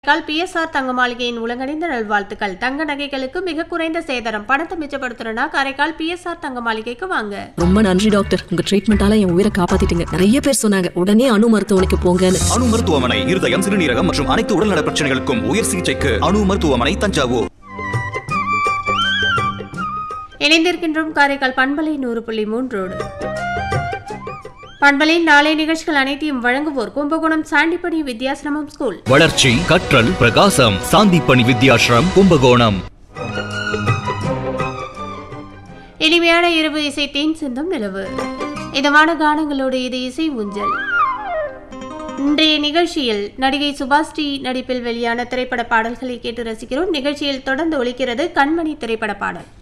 கால் PSR தங்க மாளிகையின் உலகணிந்த நல்வாழ்த்துக்கள் தங்க நகைகளுக்கு மிக குறைந்த சேதாரம் பணத்தை மிச்சப்படுத்தணும்னா காரைக்கால் பிஎஸ்ஆர் தங்க மாளிகைக்கு வாங்க ரொம்ப நன்றி டாக்டர் உங்க ட்ரீட்மெண்டால என் உயிரை காப்பாத்திட்டீங்க நிறைய பேர் சொன்னாங்க உடனே அணு மருத்துவமனைக்கு போங்கன்னு அணு மருத்துவமனை இருதயம் சிறுநீரகம் மற்றும் அனைத்து உடல்நல பிரச்சனைகளுக்கும் உயர் சிகிச்சைக்கு அணு மருத்துவமனை தஞ்சாவூர் இணைந்திருக்கின்றோம் காரைக்கால் பண்பலை நூறு புள்ளி மூன்றோடு பண்பலையின் நாளை நிகழ்ச்சிகள் அனைத்தையும் வழங்குவோர் கும்பகோணம் சாண்டிப்பணி வித்யாசிரமம் ஸ்கூல் வளர்ச்சி கற்றல் பிரகாசம் சாந்திப்பணி வித்யாஸ்ரம் கும்பகோணம் இனிமையான இரவு இசை தேன் சிந்தும் நிலவு இதமான கானங்களோடு இது இசை ஊஞ்சல் இன்றைய நிகழ்ச்சியில் நடிகை சுபாஸ்ரீ நடிப்பில் வெளியான திரைப்பட பாடல்களை கேட்டு ரசிக்கிறோம் நிகழ்ச்சியில் தொடர்ந்து ஒலிக்கிறது கண்மணி திரைப்பட பாடல்